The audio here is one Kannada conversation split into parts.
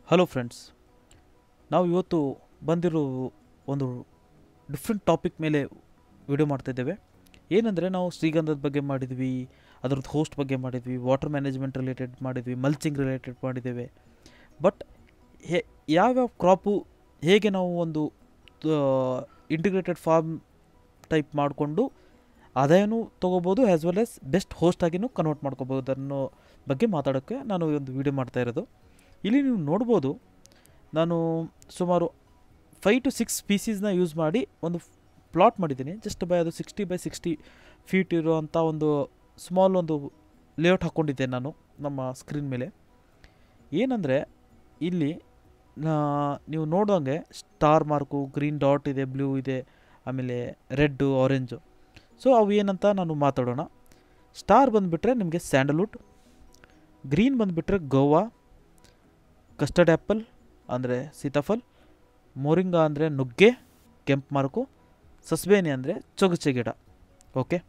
ಹಲೋ ಫ್ರೆಂಡ್ಸ್ ನಾವು ಇವತ್ತು ಬಂದಿರೋ ಒಂದು ಡಿಫ್ರೆಂಟ್ ಟಾಪಿಕ್ ಮೇಲೆ ವಿಡಿಯೋ ಮಾಡ್ತಾಯಿದ್ದೇವೆ ಏನಂದರೆ ನಾವು ಶ್ರೀಗಂಧದ ಬಗ್ಗೆ ಮಾಡಿದ್ವಿ ಅದರದ್ದು ಹೋಸ್ಟ್ ಬಗ್ಗೆ ಮಾಡಿದ್ವಿ ವಾಟರ್ ಮ್ಯಾನೇಜ್ಮೆಂಟ್ ರಿಲೇಟೆಡ್ ಮಾಡಿದ್ವಿ ಮಲ್ಚಿಂಗ್ ರಿಲೇಟೆಡ್ ಮಾಡಿದ್ದೇವೆ ಬಟ್ ಹೇ ಯಾವ್ಯಾವ ಕ್ರಾಪು ಹೇಗೆ ನಾವು ಒಂದು ಇಂಟಿಗ್ರೇಟೆಡ್ ಫಾರ್ಮ್ ಟೈಪ್ ಮಾಡಿಕೊಂಡು ಆದಾಯನೂ ತೊಗೋಬೋದು as well as best host ಆಗಿನೂ ಕನ್ವರ್ಟ್ ಮಾಡ್ಕೋಬೋದು ಅನ್ನೋ ಬಗ್ಗೆ ಮಾತಾಡೋಕ್ಕೆ ನಾನು ಈ ಒಂದು ವಿಡಿಯೋ ಮಾಡ್ತಾ ಇರೋದು ಇಲ್ಲಿ ನೀವು ನೋಡ್ಬೋದು ನಾನು ಸುಮಾರು ಫೈವ್ ಟು ಸಿಕ್ಸ್ ಪೀಸೀಸ್ನ ಯೂಸ್ ಮಾಡಿ ಒಂದು ಪ್ಲಾಟ್ ಮಾಡಿದ್ದೀನಿ ಜಸ್ಟ್ ಬೈ ಅದು ಸಿಕ್ಸ್ಟಿ ಬೈ ಸಿಕ್ಸ್ಟಿ ಫೀಟ್ ಇರೋವಂಥ ಒಂದು ಸ್ಮಾಲ್ ಒಂದು ಲೇಔಟ್ ಹಾಕ್ಕೊಂಡಿದ್ದೆ ನಾನು ನಮ್ಮ ಸ್ಕ್ರೀನ್ ಮೇಲೆ ಏನಂದರೆ ಇಲ್ಲಿ ನಾ- ನೀವು ನೋಡುವಂಗೆ ಸ್ಟಾರ್ ಮಾರ್ಕು ಗ್ರೀನ್ ಡಾಟ್ ಇದೆ ಬ್ಲೂ ಇದೆ ಆಮೇಲೆ ರೆಡ್ಡು ಆರೆಂಜು ಸೊ ಅವು ಏನಂತ ನಾನು ಮಾತಾಡೋಣ ಸ್ಟಾರ್ ಬಂದುಬಿಟ್ರೆ ನಿಮಗೆ ಸ್ಯಾಂಡಲ್ವುಡ್ ಗ್ರೀನ್ ಬಂದುಬಿಟ್ರೆ ಗೋವಾ ಕಸ್ಟರ್ಡ್ ಆ್ಯಪಲ್ ಅಂದರೆ ಸೀತಾಫಲ್ ಮೋರಿಂಗಾ ಅಂದರೆ ನುಗ್ಗೆ ಕೆಂಪು ಮಾರ್ಕು ಸಸ್ಬೇನಿ ಅಂದರೆ ಚೊಗಚೆ ಗಿಡ ಓಕೆ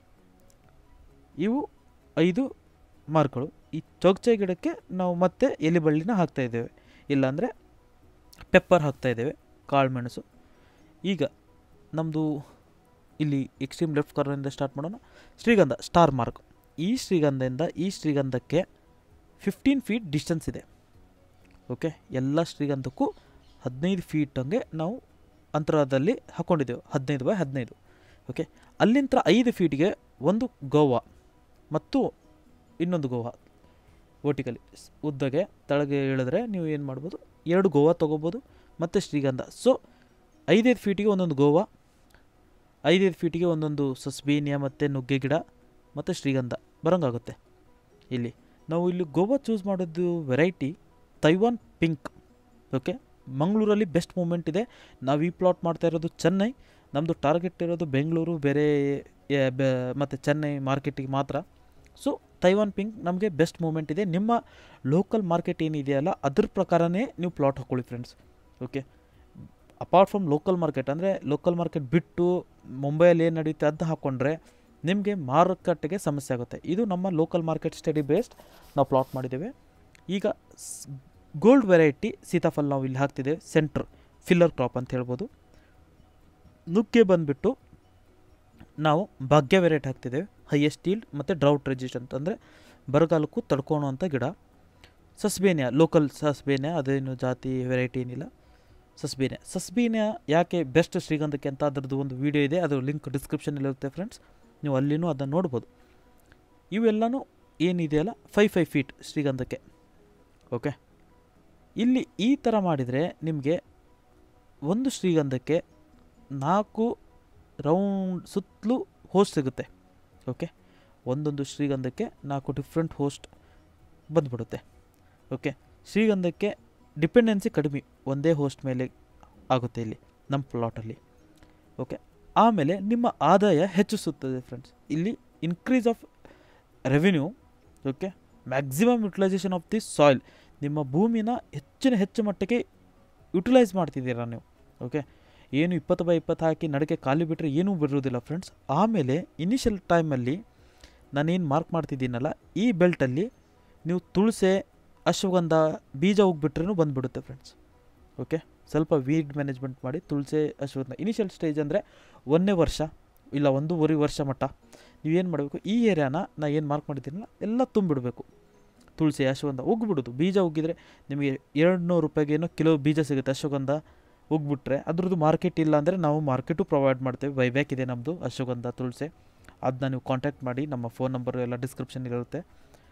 ಇವು ಐದು ಮಾರ್ಕ್ಗಳು ಈ ಚೊಗಚೆ ಗಿಡಕ್ಕೆ ನಾವು ಮತ್ತೆ ಎಲೆ ಬಳ್ಳಿನ ಹಾಕ್ತಾ ಇದ್ದೇವೆ ಇಲ್ಲಾಂದರೆ ಪೆಪ್ಪರ್ ಹಾಕ್ತಾ ಇದ್ದೇವೆ ಕಾಳು ಮೆಣಸು ಈಗ ನಮ್ಮದು ಇಲ್ಲಿ ಎಕ್ಸ್ಟ್ರೀಮ್ ಲೆಫ್ಟ್ ಕಾರ್ನರಿಂದ ಸ್ಟಾರ್ಟ್ ಮಾಡೋಣ ಶ್ರೀಗಂಧ ಸ್ಟಾರ್ ಮಾರ್ಕ್ ಈ ಶ್ರೀಗಂಧದಿಂದ ಈ ಶ್ರೀಗಂಧಕ್ಕೆ ಫಿಫ್ಟೀನ್ ಫೀಟ್ ಡಿಸ್ಟೆನ್ಸ್ ಇದೆ ಓಕೆ ಎಲ್ಲ ಶ್ರೀಗಂಧಕ್ಕೂ ಹದಿನೈದು ಫೀಟ್ ಹಂಗೆ ನಾವು ಅಂತರದಲ್ಲಿ ಹಾಕ್ಕೊಂಡಿದ್ದೆವು ಹದಿನೈದು ಬೈ ಹದಿನೈದು ಓಕೆ ಅಲ್ಲಿಂದ ಐದು ಫೀಟ್ಗೆ ಒಂದು ಗೋವಾ ಮತ್ತು ಇನ್ನೊಂದು ಗೋವಾ ಓಟಿಕಲಿ ಉದ್ದಗೆ ತಳಗೆ ಇಳಿದ್ರೆ ನೀವು ಏನು ಮಾಡ್ಬೋದು ಎರಡು ಗೋವಾ ತೊಗೋಬೋದು ಮತ್ತು ಶ್ರೀಗಂಧ ಸೊ ಐದೈದು ಫೀಟಿಗೆ ಒಂದೊಂದು ಗೋವಾ ಐದೈದು ಫೀಟಿಗೆ ಒಂದೊಂದು ಸಸ್ಬೇನಿಯ ಮತ್ತು ನುಗ್ಗೆ ಗಿಡ ಮತ್ತು ಶ್ರೀಗಂಧ ಬರೋಂಗಾಗುತ್ತೆ ಇಲ್ಲಿ ನಾವು ಇಲ್ಲಿ ಗೋವಾ ಚೂಸ್ ಮಾಡೋದು ವೆರೈಟಿ ತೈವಾನ್ ಪಿಂಕ್ ಓಕೆ ಮಂಗಳೂರಲ್ಲಿ ಬೆಸ್ಟ್ ಮೂಮೆಂಟ್ ಇದೆ ನಾವು ಈ ಪ್ಲಾಟ್ ಮಾಡ್ತಾ ಇರೋದು ಚೆನ್ನೈ ನಮ್ಮದು ಟಾರ್ಗೆಟ್ ಇರೋದು ಬೆಂಗಳೂರು ಬೇರೆ ಮತ್ತು ಚೆನ್ನೈ ಮಾರ್ಕೆಟಿಗೆ ಮಾತ್ರ ಸೊ ತೈವಾನ್ ಪಿಂಕ್ ನಮಗೆ ಬೆಸ್ಟ್ ಮೂಮೆಂಟ್ ಇದೆ ನಿಮ್ಮ ಲೋಕಲ್ ಮಾರ್ಕೆಟ್ ಏನಿದೆಯಲ್ಲ ಅದ್ರ ಪ್ರಕಾರನೇ ನೀವು ಪ್ಲಾಟ್ ಹಾಕ್ಕೊಳ್ಳಿ friends okay apart from local market ಅಂದರೆ ಲೋಕಲ್ ಮಾರ್ಕೆಟ್ ಬಿಟ್ಟು ಮುಂಬೈಯಲ್ಲಿ ಏನು ನಡೆಯುತ್ತೆ ಅದು ಹಾಕ್ಕೊಂಡ್ರೆ ನಿಮಗೆ ಮಾರುಕಟ್ಟೆಗೆ ಸಮಸ್ಯೆ ಆಗುತ್ತೆ ಇದು ನಮ್ಮ ಲೋಕಲ್ ಮಾರ್ಕೆಟ್ ಸ್ಟಡಿ ಬೇಸ್ಡ್ ನಾವು ಪ್ಲಾಟ್ ಮಾಡಿದ್ದೇವೆ ಈಗ ಗೋಲ್ಡ್ ವೆರೈಟಿ ಸೀತಾಫಲ್ ನಾವು ಇಲ್ಲಿ ಹಾಕ್ತಿದ್ದೇವೆ ಸೆಂಟ್ರ್ ಫಿಲ್ಲರ್ ಕ್ರಾಪ್ ಅಂತ ಹೇಳ್ಬೋದು ನುಗ್ಗೆ ಬಂದುಬಿಟ್ಟು ನಾವು ಭಾಗ್ಯ ವೆರೈಟಿ ಹಾಕ್ತಿದ್ದೇವೆ ಹೈಯೆಸ್ಟ್ ಈಲ್ಡ್ ಮತ್ತು ಡ್ರೌಟ್ ರೆಸಿಸ್ಟೆಂಟ್ ಅಂದರೆ ಬರಗಾಲಕ್ಕೂ ತಡ್ಕೊಳೋವಂಥ ಗಿಡ ಸಸ್ಬೇನಿಯಾ ಲೋಕಲ್ ಸಸ್ಬೇನಿಯಾ ಅದೇನು ಜಾತಿ ವೆರೈಟಿ ಏನಿಲ್ಲ ಸಸ್ಬೇನಿಯಾ ಸಸ್ಬೇನಿಯಾ ಯಾಕೆ ಬೆಸ್ಟ್ ಶ್ರೀಗಂಧಕ್ಕೆ ಅಂತ ಅದರದ್ದು ಒಂದು ವಿಡಿಯೋ ಇದೆ ಅದು ಲಿಂಕ್ ಡಿಸ್ಕ್ರಿಪ್ಷನಲ್ಲಿ ಇರುತ್ತೆ ಫ್ರೆಂಡ್ಸ್ ನೀವು ಅಲ್ಲಿನೂ ಅದನ್ನು ನೋಡ್ಬೋದು ಇವೆಲ್ಲನೂ ಏನಿದೆಯಲ್ಲ ಫೈವ್ ಫೈವ್ ಫೀಟ್ ಶ್ರೀಗಂಧಕ್ಕೆ ಓಕೆ ಇಲ್ಲಿ ಈ ಥರ ಮಾಡಿದರೆ ನಿಮಗೆ ಒಂದು ಶ್ರೀಗಂಧಕ್ಕೆ ನಾಲ್ಕು ರೌಂಡ್ ಸುತ್ತಲೂ ಹೋಸ್ಟ್ ಸಿಗುತ್ತೆ ಓಕೆ ಒಂದೊಂದು ಶ್ರೀಗಂಧಕ್ಕೆ ನಾಲ್ಕು ಡಿಫ್ರೆಂಟ್ ಹೋಸ್ಟ್ ಬಂದ್ಬಿಡುತ್ತೆ ಓಕೆ ಶ್ರೀಗಂಧಕ್ಕೆ ಡಿಪೆಂಡೆನ್ಸಿ ಕಡಿಮೆ ಒಂದೇ ಹೋಸ್ಟ್ ಮೇಲೆ ಆಗುತ್ತೆ ಇಲ್ಲಿ ನಮ್ಮ ಪ್ಲಾಟಲ್ಲಿ ಓಕೆ ಆಮೇಲೆ ನಿಮ್ಮ ಆದಾಯ ಹೆಚ್ಚಿಸುತ್ತದೆ ಫ್ರೆಂಡ್ಸ್ ಇಲ್ಲಿ increase of revenue okay maximum utilisation of the soil ನಿಮ್ಮ ಭೂಮಿನ ಹೆಚ್ಚಿನ ಹೆಚ್ಚು ಮಟ್ಟಿಗೆ ಯುಟಿಲೈಸ್ ಮಾಡ್ತಿದ್ದೀರಾ ನೀವು ಓಕೆ ಏನು ಇಪ್ಪತ್ತು ಬೈ ಇಪ್ಪತ್ತು ಹಾಕಿ ನಡಕ್ಕೆ ಖಾಲಿ ಬಿಟ್ಟರೆ ಏನೂ ಬರೋದಿಲ್ಲ ಫ್ರೆಂಡ್ಸ್ ಆಮೇಲೆ ಇನಿಷಿಯಲ್ ಟೈಮಲ್ಲಿ ನಾನೇನು ಮಾರ್ಕ್ ಮಾಡ್ತಿದ್ದೀನಲ್ಲ ಈ ಬೆಲ್ಟಲ್ಲಿ ನೀವು ತುಳಸೆ ಅಶ್ವಗಂಧ ಬೀಜ ಹೋಗ್ಬಿಟ್ರೂ ಬಂದುಬಿಡುತ್ತೆ ಫ್ರೆಂಡ್ಸ್ ಓಕೆ ಸ್ವಲ್ಪ ವೀಡ್ ಮ್ಯಾನೇಜ್ಮೆಂಟ್ ಮಾಡಿ ತುಳಸೆ ಅಶ್ವಗಂಧ ಇನಿಷಿಯಲ್ ಸ್ಟೇಜ್ ಅಂದರೆ ಒಂದನೇ ವರ್ಷ ಇಲ್ಲ ಒಂದೂವರೆ ವರ್ಷ ಮಟ್ಟ ನೀವೇನು ಮಾಡಬೇಕು ಈ ಏರಿಯಾನ ನಾ ಏನು ಮಾರ್ಕ್ ಮಾಡಿದ್ದೀನಲ್ಲ ಎಲ್ಲ ತುಂಬಿಡಬೇಕು ತುಳಸಿ ಅಶ್ವಗಂಧ ಉಗ್ಬಿಡೋದು ಬೀಜ ಉಗ್ಗಿದ್ರೆ ನಿಮಗೆ ಎರಡು ನೂರು ರೂಪಾಯಿಗೆ ಏನೋ ಕಿಲೋ ಬೀಜ ಸಿಗುತ್ತೆ ಅಶ್ವಗಂಧ ಉಗ್ಬಿಟ್ರೆ ಅದ್ರದ್ದು ಮಾರ್ಕೆಟ್ ಇಲ್ಲ ಅಂದರೆ ನಾವು ಮಾರ್ಕೆಟು ಪ್ರೊವೈಡ್ ಮಾಡ್ತೇವೆ ಬೈಬ್ಯಾಕ್ ಇದೆ ನಮ್ಮದು ಅಶ್ವಗಂಧ ತುಳಸಿ ಅದನ್ನ ನೀವು ಕಾಂಟ್ಯಾಕ್ಟ್ ಮಾಡಿ ನಮ್ಮ ಫೋನ್ ನಂಬರ್ ಎಲ್ಲ ಡಿಸ್ಕ್ರಿಪ್ಷನ್ ಇರುತ್ತೆ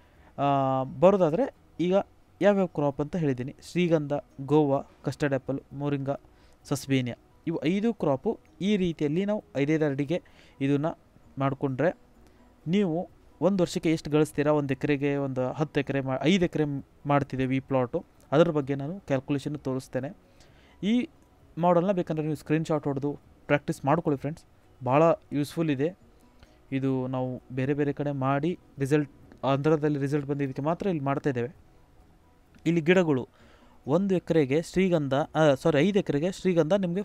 ಬರೋದಾದರೆ ಈಗ ಯಾವ್ಯಾವ ಕ್ರಾಪ್ ಅಂತ ಹೇಳಿದ್ದೀನಿ ಶ್ರೀಗಂಧ guava custard apple moringa sesbania ಇವು ಐದು ಕ್ರಾಪು ಈ ರೀತಿಯಲ್ಲಿ ನಾವು ಐದೈದು ಅಡಿಗೆ ಇದನ್ನು ಮಾಡಿಕೊಂಡ್ರೆ ನೀವು ಒಂದು ವರ್ಷಕ್ಕೆ ಎಷ್ಟು ಗಳಿಸ್ತೀರಾ ಒಂದು ಎಕರೆಗೆ ಒಂದು ಹತ್ತು ಎಕರೆ ಮಾ ಐದು ಎಕರೆ ಮಾಡ್ತಿದ್ದೇವೆ ಈ ಪ್ಲಾಟು ಅದ್ರ ಬಗ್ಗೆ ನಾನು ಕ್ಯಾಲ್ಕುಲೇಷನ್ ತೋರಿಸ್ತೇನೆ ಈ ಮಾಡಲ್ನ ಬೇಕಂದರೆ ನೀವು ಸ್ಕ್ರೀನ್ಶಾಟ್ ಹೊಡೆದು ಪ್ರಾಕ್ಟೀಸ್ ಮಾಡ್ಕೊಳ್ಳಿ ಫ್ರೆಂಡ್ಸ್ ಭಾಳ ಯೂಸ್ಫುಲ್ ಇದೆ ಇದು ನಾವು ಬೇರೆ ಬೇರೆ ಕಡೆ ಮಾಡಿ ರಿಸಲ್ಟ್ ಆಂಧ್ರದಲ್ಲಿ ರಿಸಲ್ಟ್ ಬಂದಿದ್ದಕ್ಕೆ ಮಾತ್ರ ಇಲ್ಲಿ ಮಾಡ್ತಾ ಇದ್ದೇವೆ ಇಲ್ಲಿ ಗಿಡಗಳು ಒಂದು ಎಕರೆಗೆ ಶ್ರೀಗಂಧ ಸಾರಿ ಐದು ಎಕರೆಗೆ ಶ್ರೀಗಂಧ ನಿಮಗೆ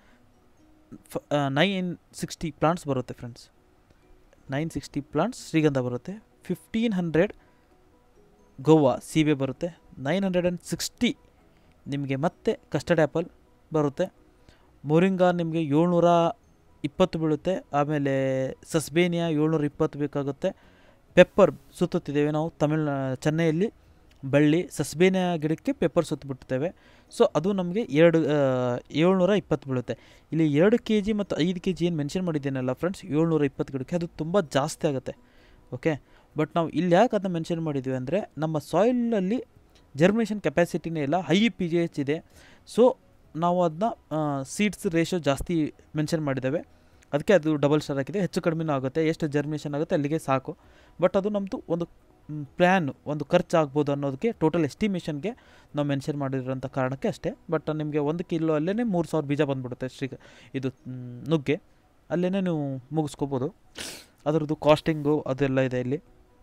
ನೈನ್ ಸಿಕ್ಸ್ಟಿ ಪ್ಲಾಂಟ್ಸ್ ಬರುತ್ತೆ ಫ್ರೆಂಡ್ಸ್ ನೈನ್ ಸಿಕ್ಸ್ಟಿ ಪ್ಲಾಂಟ್ಸ್ ಶ್ರೀಗಂಧ ಬರುತ್ತೆ ಫಿಫ್ಟೀನ್ ಹಂಡ್ರೆಡ್ ಗೋವಾ ಸೀಬೆ ಬರುತ್ತೆ ನೈನ್ ಹಂಡ್ರೆಡ್ ಆ್ಯಂಡ್ ಸಿಕ್ಸ್ಟಿ ನಿಮಗೆ ಮತ್ತೆ ಕಸ್ಟರ್ಡ್ ಆ್ಯಪಲ್ ಬರುತ್ತೆ ಮೊರಿಂಗಾ ನಿಮಗೆ ಏಳ್ನೂರ ಇಪ್ಪತ್ತು ಬೀಳುತ್ತೆ ಆಮೇಲೆ ಸಸ್ಬೇನಿಯಾ ಏಳ್ನೂರ ಇಪ್ಪತ್ತು ಬೇಕಾಗುತ್ತೆ ಪೆಪ್ಪರ್ ಸುತ್ತುತ್ತಿದ್ದೇವೆ ನಾವು ತಮಿಳ್ನ ಚೆನ್ನೈಯಲ್ಲಿ ಬಳ್ಳಿ ಸಸ್ಬೇನಿಯಾ ಗಿಡಕ್ಕೆ ಪೆಪ್ಪರ್ ಸುತ್ತಬಿಡ್ತೇವೆ ಸೊ ಅದು ನಮಗೆ ಎರಡು ಏಳ್ನೂರ ಇಪ್ಪತ್ತು ಬೀಳುತ್ತೆ ಇಲ್ಲಿ ಎರಡು ಕೆ ಜಿ ಮತ್ತು ಐದು ಕೆ ಜಿ ಏನು ಮೆನ್ಷನ್ ಮಾಡಿದ್ದೇನಲ್ಲ ಫ್ರೆಂಡ್ಸ್ ಏಳ್ನೂರ ಇಪ್ಪತ್ತು ಗಿಡಕ್ಕೆ ಅದು ತುಂಬ ಜಾಸ್ತಿ ಆಗುತ್ತೆ ಓಕೆ ಬಟ್ ನಾವು ಇಲ್ಲಿ ಯಾಕೆ ಅದನ್ನ ಮೆನ್ಷನ್ ಮಾಡಿದ್ವಿ ಅಂದರೆ ನಮ್ಮ ಸಾಯಿಲಲ್ಲಿ ಜರ್ಮಿನೇಷನ್ ಕೆಪಾಸಿಟಿನೇ ಇಲ್ಲ ಹೈ ಪಿ ಜಿ ಎಚ್ ಇದೆ ಸೊ ನಾವು ಅದನ್ನ ಸೀಡ್ಸ್ ರೇಷೋ ಜಾಸ್ತಿ ಮೆನ್ಷನ್ ಮಾಡಿದ್ದೇವೆ ಅದಕ್ಕೆ ಅದು ಡಬಲ್ ಸ್ಟಾರ್ ಹಾಕಿದೆ ಹೆಚ್ಚು ಕಡಿಮೆನೂ ಆಗುತ್ತೆ ಎಷ್ಟು ಜರ್ಮಿನೇಷನ್ ಆಗುತ್ತೆ ಅಲ್ಲಿಗೆ ಸಾಕು ಬಟ್ ಅದು ನಮ್ಮದು ಒಂದು ಪ್ಲ್ಯಾನ್ ಒಂದು ಖರ್ಚು ಆಗ್ಬೋದು ಅನ್ನೋದಕ್ಕೆ ಟೋಟಲ್ ಎಸ್ಟಿಮೇಷನ್ಗೆ ನಾವು ಮೆನ್ಷನ್ ಮಾಡಿರೋಂಥ ಕಾರಣಕ್ಕೆ ಅಷ್ಟೇ ಬಟ್ ನಿಮಗೆ ಒಂದು ಕಿಲೋ ಅಲ್ಲೇ ಮೂರು ಸಾವಿರ ಬೀಜ ಬಂದ್ಬಿಡುತ್ತೆ ಶ್ರೀ ಇದು ಮ್, ನುಗ್ಗೆ ಅಲ್ಲೇ ನೀವು ಮುಗಿಸ್ಕೋಬೋದು ಅದರದ್ದು ಕಾಸ್ಟಿಂಗು ಅದೆಲ್ಲ ಇದೆ ಇಲ್ಲಿ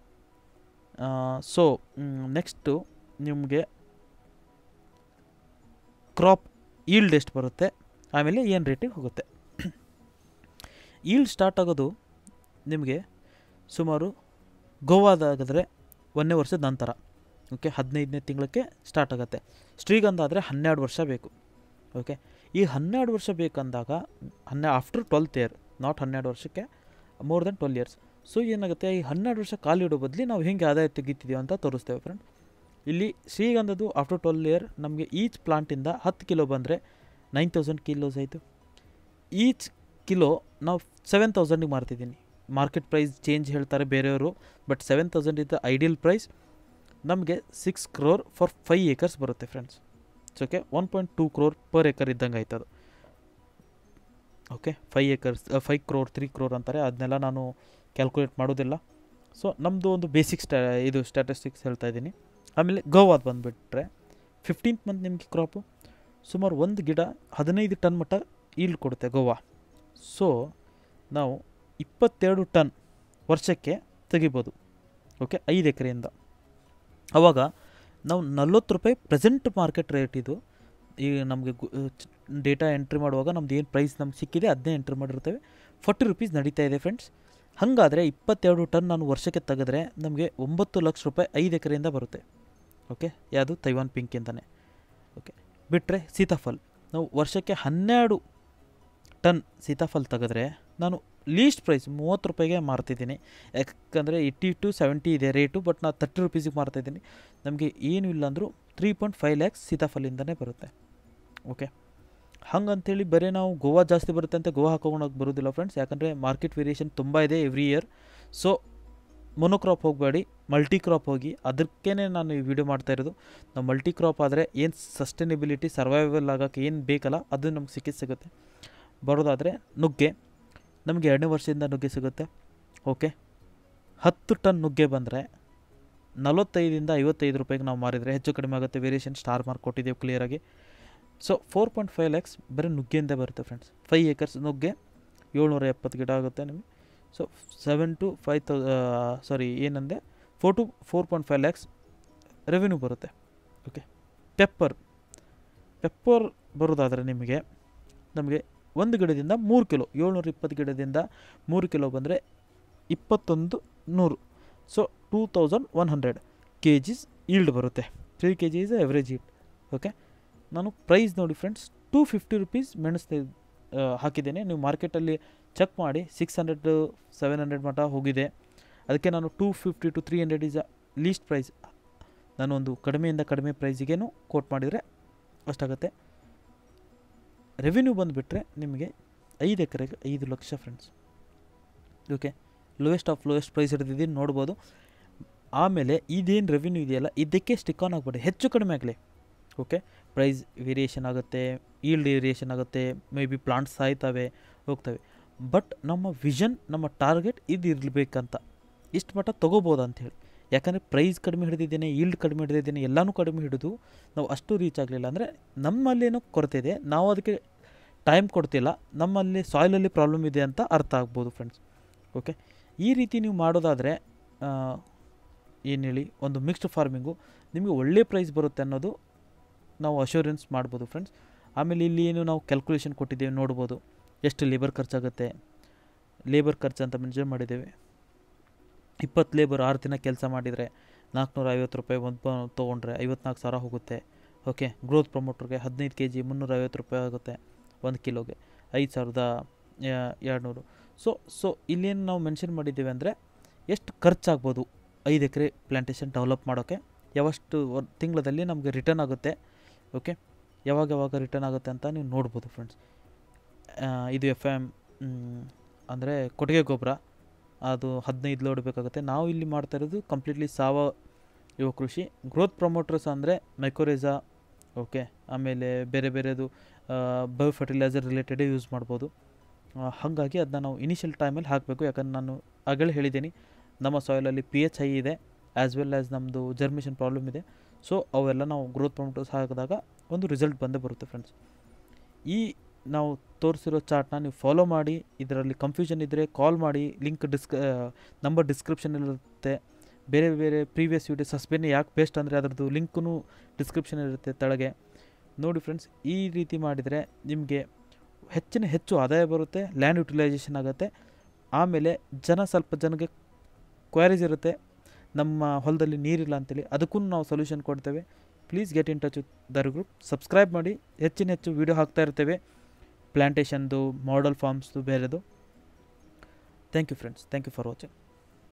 ಸೊ ನೆಕ್ಸ್ಟು ನಿಮಗೆ ಕ್ರಾಪ್ ಈಲ್ಡ್ ಎಷ್ಟು ಬರುತ್ತೆ ಆಮೇಲೆ ಏನು ರೇಟಿಗೆ ಹೋಗುತ್ತೆ ಈಲ್ಡ್ ಸ್ಟಾರ್ಟ್ ಆಗೋದು ನಿಮಗೆ ಸುಮಾರು ಗೋವಾದಾಗಿದ್ರೆ ಒಂದನೇ ವರ್ಷದ ನಂತರ ಓಕೆ ಹದಿನೈದನೇ ತಿಂಗಳಕ್ಕೆ ಸ್ಟಾರ್ಟ್ ಆಗುತ್ತೆ ಶ್ರೀಗಂಧ ಆದರೆ ಹನ್ನೆರಡು ವರ್ಷ ಬೇಕು ಓಕೆ ಈ ಹನ್ನೆರಡು ವರ್ಷ ಬೇಕಂದಾಗ ಹನ್ನೆ ಆಫ್ಟರ್ ಟ್ವೆಲ್ತ್ ಇಯರ್ ನಾಟ್ ಹನ್ನೆರಡು ವರ್ಷಕ್ಕೆ more than twelve years so ಏನಾಗುತ್ತೆ ಈ ಹನ್ನೆರಡು ವರ್ಷ ಕಾಲಿಡೋ ಬದಲಿ ನಾವು ಹೆಂಗೆ ಆದಾಯ ತೆಗಿತಿದ್ದೀವಿ ಅಂತ ತೋರಿಸ್ತೇವೆ ಫ್ರೆಂಡ್ ಇಲ್ಲಿ ಶ್ರೀಗಂಧದ್ದು ಆಫ್ಟರ್ ಟ್ವೆಲ್ ಇಯರ್ ನಮಗೆ ಈಚ್ ಪ್ಲಾಂಟಿಂದ ಹತ್ತು ಕಿಲೋ ಬಂದರೆ ನೈನ್ ತೌಸಂಡ್ ಕಿಲೋಸ್ ಆಯಿತು ಈಚ್ ಕಿಲೋ ನಾವು ಸೆವೆನ್ ತೌಸಂಡಿಗೆ ಮಾರ್ತಿದ್ದೀನಿ ಮಾರ್ಕೆಟ್ ಪ್ರೈಸ್ ಚೇಂಜ್ ಹೇಳ್ತಾರೆ ಬೇರೆಯವರು ಬಟ್ ಸೆವೆನ್ ತೌಸಂಡ್ ಇದ್ದ ಐಡಿಯಲ್ ಪ್ರೈಸ್ ನಮಗೆ six crore for five acres ಬರುತ್ತೆ friends okay one point two crore per acre ಇದ್ದಂಗೆ ಆಯ್ತು ಅದು okay five acres five crore three crore ಅಂತಾರೆ ಅದನ್ನೆಲ್ಲ ನಾನು ಕ್ಯಾಲ್ಕುಲೇಟ್ ಮಾಡೋದಿಲ್ಲ ಸೊ ನಮ್ಮದು ಒಂದು ಬೇಸಿಕ್ ಸ್ಟಾ ಇದು ಸ್ಟ್ಯಾಟಿಸ್ಟಿಕ್ಸ್ ಹೇಳ್ತಾ ಇದ್ದೀನಿ ಆಮೇಲೆ ಗೋವಾದ ಬಂದುಬಿಟ್ರೆ ಫಿಫ್ಟೀನ್ತ್ ಮಂತ್ ನಿಮಗೆ ಕ್ರಾಪು ಸುಮಾರು ಒಂದು ಗಿಡ ಹದಿನೈದು ಟನ್ ಮಟ್ಟ ಈಲ್ಡ್ ಕೊಡುತ್ತೆ ಗೋವಾ ಸೊ ನಾವು ಇಪ್ಪತ್ತೆರಡು ಟನ್ ವರ್ಷಕ್ಕೆ ತೆಗಿಬೋದು ಓಕೆ ಐದು ಎಕರೆಯಿಂದ ಆವಾಗ ನಾವು ನಲ್ವತ್ತು ರೂಪಾಯಿ ಪ್ರೆಸೆಂಟ್ ಮಾರ್ಕೆಟ್ ರೇಟ್ ಇದು ಈಗ ನಮಗೆ ಡೇಟಾ ಎಂಟ್ರಿ ಮಾಡುವಾಗ ನಮ್ದು ಏನು ಪ್ರೈಸ್ ನಮ್ಗೆ ಸಿಕ್ಕಿದೆ ಅದನ್ನೇ ಎಂಟ್ರಿ ಮಾಡಿರ್ತೇವೆ ಫಾರ್ಟಿ ರುಪೀಸ್ ನಡೀತಾ ಇದೆ ಫ್ರೆಂಡ್ಸ್ ಹಾಗಾದರೆ ಇಪ್ಪತ್ತೆರಡು ಟನ್ ನಾನು ವರ್ಷಕ್ಕೆ ತೆಗೆದ್ರೆ ನಮಗೆ ಒಂಬತ್ತು ಲಕ್ಷ ರೂಪಾಯಿ ಐದು ಎಕರೆಯಿಂದ ಬರುತ್ತೆ ಓಕೆ ಯಾವುದು ತೈವಾನ್ ಪಿಂಕಿಂದನೇ ಓಕೆ ಬಿಟ್ಟರೆ ಸೀತಾಫಲ್ ನಾವು ವರ್ಷಕ್ಕೆ ಹನ್ನೆರಡು ಟನ್ ಸೀತಾಫಲ್ ತೆಗೆದ್ರೆ ನಾನು ಲೀಸ್ಟ್ ಪ್ರೈಸ್ ಮೂವತ್ತು ರೂಪಾಯಿಗೆ ಮಾರ್ತಿದ್ದೀನಿ ಯಾಕಂದರೆ ಏಯ್ಟಿ ಟು ಸೆವೆಂಟಿ ಇದೆ ರೇಟು ಬಟ್ ನಾನು ತರ್ಟಿ ರುಪೀಸಿಗೆ ಮಾರ್ತಾಯಿದ್ದೀನಿ ನಮಗೆ ಏನು ಇಲ್ಲ ಅಂದರೂ ತ್ರೀ ಪಾಯಿಂಟ್ ಫೈವ್ ಲ್ಯಾಕ್ಸ್ ಸೀತಾಫಲಿಂದನೇ ಬರುತ್ತೆ ಓಕೆ ಹಂಗಂತೇಳಿ ಬರೀ ನಾವು ಗೋವಾ ಜಾಸ್ತಿ ಬರುತ್ತೆ ಅಂತ ಗೋವಾ ಹಾಕೋಣಕ್ಕೆ ಬರೋದಿಲ್ಲ ಫ್ರೆಂಡ್ಸ್ ಯಾಕಂದರೆ ಮಾರ್ಕೆಟ್ ವೇರಿಯೇಷನ್ ತುಂಬ ಇದೆ ಎವ್ರಿ ಇಯರ್ ಸೊ ಮೊನೋಕ್ರಾಪ್ ಹೋಗಬೇಡಿ ಮಲ್ಟಿ ಕ್ರಾಪ್ ಹೋಗಿ ಅದಕ್ಕೇ ನಾನು ಈ ವಿಡಿಯೋ ಮಾಡ್ತಾ ಇರೋದು ನಾವು ಮಲ್ಟಿ ಕ್ರಾಪ್ ಆದರೆ ಏನು ಸಸ್ಟೈನೇಬಿಲಿಟಿ ಸರ್ವೈವಲ್ ಆಗೋಕ್ಕೆ ಏನು ಬೇಕಲ್ಲ ಅದು ನಮ್ಗೆ ಸಿಕ್ಕಿ ಸಿಗುತ್ತೆ ಬರೋದಾದರೆ ನುಗ್ಗೆ ನಮಗೆ ಎರಡನೇ ವರ್ಷದಿಂದ ನುಗ್ಗೆ ಸಿಗುತ್ತೆ ಓಕೆ ಹತ್ತು ಟನ್ ನುಗ್ಗೆ ಬಂದರೆ ನಲವತ್ತೈದಿಂದ ಐವತ್ತೈದು ರೂಪಾಯಿಗೆ ನಾವು ಮಾರಿದರೆ ಹೆಚ್ಚು ಕಡಿಮೆ ಆಗುತ್ತೆ ವೇರಿಯೇಷನ್ ಸ್ಟಾರ್ ಮಾರ್ಕ್ ಕೊಟ್ಟಿದ್ದೇವೆ ಕ್ಲಿಯರಾಗಿ so four point five lakhs ಬರೀ ನುಗ್ಗೆಯಿಂದ ಬರುತ್ತೆ ಫ್ರೆಂಡ್ಸ್ ಫೈವ್ ಏಕರ್ಸ್ ನುಗ್ಗೆ ಏಳ್ನೂರ ಎಪ್ಪತ್ತು ಗಿಡ ಆಗುತ್ತೆ ನಿಮಗೆ ಸೊ ಸೆವೆನ್ ಟು ಫೈವ್ ತೌ ಸಾರಿ ಏನಂದೆ four to four point five lakhs revenue ಬರುತ್ತೆ ಓಕೆ ಪೆಪ್ಪರ್ ಪೆಪ್ಪರ್ ಬರೋದಾದರೆ ನಿಮಗೆ ನಮಗೆ ಒಂದು ಗಿಡದಿಂದ ಮೂರು ಕಿಲೋ ಏಳ್ನೂರ ಇಪ್ಪತ್ತು ಗಿಡದಿಂದ ಮೂರು ಕಿಲೋ ಬಂದರೆ ಇಪ್ಪತ್ತೊಂದು ನೂರು so two thousand one hundred K Gs yield ಬರುತ್ತೆ three K G is average yield okay ನಾನು ಪ್ರೈಸ್ ನೋಡಿ ಫ್ರೆಂಡ್ಸ್ ಟೂ ಫಿಫ್ಟಿ ರುಪೀಸ್ ಮೆಣಸು ಹಾಕಿದ್ದೇನೆ ನೀವು ಮಾರ್ಕೆಟಲ್ಲಿ ಚೆಕ್ ಮಾಡಿ ಸಿಕ್ಸ್ ಹಂಡ್ರೆಡ್ ಸೆವೆನ್ ಹಂಡ್ರೆಡ್ ಮಟ್ಟ ಹೋಗಿದೆ ಅದಕ್ಕೆ ನಾನು two fifty to three hundred is least price ನಾನು ಒಂದು ಕಡಿಮೆಯಿಂದ ಕಡಿಮೆ ಪ್ರೈಸಿಗೇನು ಕೋಟ್ ಮಾಡಿದರೆ ಅಷ್ಟಾಗುತ್ತೆ ರೆವಿನ್ಯೂ ಬಂದುಬಿಟ್ರೆ ನಿಮಗೆ ಐದು ಎಕರೆಗೆ ಐದು lakh friends okay lowest of lowest price ಹಿಡಿದಿದ್ದೀನಿ ನೋಡ್ಬೋದು ಆಮೇಲೆ ಇದೇನು ರೆವಿನ್ಯೂ ಇದೆಯಲ್ಲ ಇದಕ್ಕೆ ಸ್ಟಿಕ್ ಆನ್ ಆಗಬೇಡಿ ಹೆಚ್ಚು ಕಡಿಮೆ ಆಗಲಿ ಓಕೆ ಪ್ರೈಸ್ ವೇರಿಯೇಷನ್ ಆಗುತ್ತೆ ಈಲ್ಡ್ ವೇರಿಯೇಷನ್ ಆಗುತ್ತೆ ಮೇ ಬಿ ಪ್ಲಾಂಟ್ಸ್ ಸಾಯ್ತವೆ ಹೋಗ್ತವೆ ಬಟ್ ನಮ್ಮ ವಿಷನ್ ನಮ್ಮ ಟಾರ್ಗೆಟ್ ಇದು ಇರಬೇಕಂತ ಇಷ್ಟು ಮಟ್ಟ ತೊಗೋಬೋದು ಅಂಥೇಳಿ ಯಾಕಂದರೆ ಪ್ರೈಸ್ ಕಡಿಮೆ ಹಿಡಿದಿದ್ದೇನೆ ಈಲ್ಡ್ ಕಡಿಮೆ ಹಿಡಿದಿದ್ದೇನೆ ಎಲ್ಲನೂ ಕಡಿಮೆ ಹಿಡಿದು ನಾವು ಅಷ್ಟು ರೀಚ್ ಆಗಲಿಲ್ಲ ಅಂದರೆ ನಮ್ಮಲ್ಲೇನೋ ಕೊರತೆ ಇದೆ ನಾವು ಅದಕ್ಕೆ ಟೈಮ್ ಕೊಡ್ತಿಲ್ಲ ನಮ್ಮಲ್ಲಿ ಸಾಯಿಲಲ್ಲಿ ಪ್ರಾಬ್ಲಮ್ ಇದೆ ಅಂತ ಅರ್ಥ ಆಗ್ಬೋದು ಫ್ರೆಂಡ್ಸ್ ಓಕೆ ಈ ರೀತಿ ನೀವು ಮಾಡೋದಾದರೆ ಏನು ಹೇಳಿ ಒಂದು ಮಿಕ್ಸ್ಡ್ ಫಾರ್ಮಿಂಗು ನಿಮಗೆ ಒಳ್ಳೆ ಪ್ರೈಸ್ ಬರುತ್ತೆ ಅನ್ನೋದು ನಾವು ಅಶ್ಯೂರೆನ್ಸ್ ಮಾಡ್ಬೋದು ಫ್ರೆಂಡ್ಸ್ ಆಮೇಲೆ ಇಲ್ಲಿ ಏನು ನಾವು ಕ್ಯಾಲ್ಕುಲೇಷನ್ ಕೊಟ್ಟಿದ್ದೇವೆ ನೋಡ್ಬೋದು ಎಷ್ಟು ಲೇಬರ್ ಖರ್ಚಾಗುತ್ತೆ ಲೇಬರ್ ಖರ್ಚು ಅಂತ ಮೆನ್ಷನ್ ಮಾಡಿದ್ದೇವೆ ಇಪ್ಪತ್ತು ಲೇಬರ್ ಆರು ದಿನ ಕೆಲಸ ಮಾಡಿದರೆ ನಾಲ್ಕುನೂರ ಐವತ್ತು ರೂಪಾಯಿ ಒಂದು ತೊಗೊಂಡ್ರೆ ಐವತ್ನಾಲ್ಕು ಸಾವಿರ ಹೋಗುತ್ತೆ ಓಕೆ ಗ್ರೋತ್ ಪ್ರಮೋಟ್ರಿಗೆ ಹದಿನೈದು ಕೆ ಜಿ ಮುನ್ನೂರೈವತ್ತು ರೂಪಾಯಿ ಆಗುತ್ತೆ ಒಂದು ಕಿಲೋಗೆ ಐದು ಸಾವಿರದ ಎರಡುನೂರು ಸೊ ಸೊ ಇಲ್ಲೇನು ನಾವು ಮೆನ್ಷನ್ ಮಾಡಿದ್ದೀವಿ ಅಂದರೆ ಎಷ್ಟು ಖರ್ಚಾಗ್ಬೋದು ಐದು ಎಕರೆ ಪ್ಲಾಂಟೇಷನ್ ಡೆವಲಪ್ ಮಾಡೋಕ್ಕೆ ಯಾವಷ್ಟು ತಿಂಗಳಲ್ಲಿ ನಮಗೆ ರಿಟರ್ನ್ ಆಗುತ್ತೆ ಓಕೆ ಯಾವಾಗ ಯಾವಾಗ ರಿಟರ್ನ್ ಆಗುತ್ತೆ ಅಂತ ನೀವು ನೋಡ್ಬೋದು ಫ್ರೆಂಡ್ಸ್ ಇದು ಎಫ್ ಎಮ್ ಅಂದರೆ ಕೊಟ್ಟಿಗೆ ಗೊಬ್ಬರ ಅದು ಹದಿನೈದು ಲೋಡ್ ಬೇಕಾಗುತ್ತೆ ನಾವು ಇಲ್ಲಿ ಮಾಡ್ತಾ ಇರೋದು ಕಂಪ್ಲೀಟ್ಲಿ ಸಾವಯವ ಕೃಷಿ ಗ್ರೋತ್ ಪ್ರಮೋಟರ್ಸ್ ಅಂದರೆ ಮೈಕೋರೇಜಾ ಓಕೆ ಆಮೇಲೆ ಬೇರೆ ಬೇರೆದು ಬಯೋ ಫರ್ಟಿಲೈಸರ್ ರಿಲೇಟೆಡೇ ಯೂಸ್ ಮಾಡ್ಬೋದು ಆ, ಹಾಗಾಗಿ ಅದನ್ನ ನಾವು ಇನಿಷಿಯಲ್ ಟೈಮಲ್ಲಿ ಹಾಕಬೇಕು ಯಾಕಂದ್ರೆ ನಾನು ಆಗಲೇ ಹೇಳಿದ್ದೀನಿ ನಮ್ಮ ಸಾಯಿಲಲ್ಲಿ ಪಿ ಎಚ್ ಹೈ ಇದೆ ಆ್ಯಸ್ ವೆಲ್ ಆ್ಯಸ್ ನಮ್ಮದು ಜರ್ಮಿಷನ್ ಪ್ರಾಬ್ಲಮ್ ಇದೆ ಸೊ ಅವೆಲ್ಲ ನಾವು ಗ್ರೋತ್ ಪ್ರಮೋಟರ್ಸ್ ಹಾಕಿದಾಗ ಒಂದು ರಿಸಲ್ಟ್ ಬಂದೇ ಬರುತ್ತೆ ಫ್ರೆಂಡ್ಸ್ ಈ ನಾವು ತೋರಿಸಿರೋ ಚಾರ್ಟ್ನ ನೀವು ಫಾಲೋ ಮಾಡಿ ಇದರಲ್ಲಿ ಕನ್ಫ್ಯೂಷನ್ ಇದ್ದರೆ ಕಾಲ್ ಮಾಡಿ ಲಿಂಕ್ ಡಿಸ್ಕ್ ನಂಬರ್ ಡಿಸ್ಕ್ರಿಪ್ಷನಲ್ಲಿರುತ್ತೆ ಬೇರೆ ಬೇರೆ ಪ್ರೀವಿಯಸ್ ವಿಡಿಯೋ ಸಸ್ಪೆನ್ ಯಾಕೆ ಬೆಸ್ಟ್ ಅಂದರೆ ಅದರದ್ದು ಲಿಂಕೂ ಡಿಸ್ಕ್ರಿಪ್ಷನ್ ಇರುತ್ತೆ ತೆಳಗೆ ನೋಡಿ ಫ್ರೆಂಡ್ಸ್ ಈ ರೀತಿ ಮಾಡಿದರೆ ನಿಮಗೆ ಹೆಚ್ಚಿನ ಹೆಚ್ಚು ಆದಾಯ ಬರುತ್ತೆ ಲ್ಯಾಂಡ್ ಯುಟಿಲೈಸೇಷನ್ ಆಗುತ್ತೆ ಆಮೇಲೆ ಜನ ಸ್ವಲ್ಪ ಜನಕ್ಕೆ ಕ್ವೈರೀಸ್ ಇರುತ್ತೆ ನಮ್ಮ ಹೊಲದಲ್ಲಿ ನೀರಿಲ್ಲ ಅಂತೇಳಿ ಅದಕ್ಕೂ ನಾವು ಸೊಲ್ಯೂಷನ್ ಕೊಡ್ತೇವೆ please get in touch with our group subscribe ಮಾಡಿ ಹೆಚ್ಚಿನ ಹೆಚ್ಚು ವೀಡಿಯೋ ಹಾಕ್ತಾ ಇರ್ತೇವೆ ಪ್ಲ್ಯಾಂಟೇಷನ್ದು ಮಾಡಲ್ ಫಾರ್ಮ್ಸ್ದು ಬೇರೆದು thank you friends thank you for watching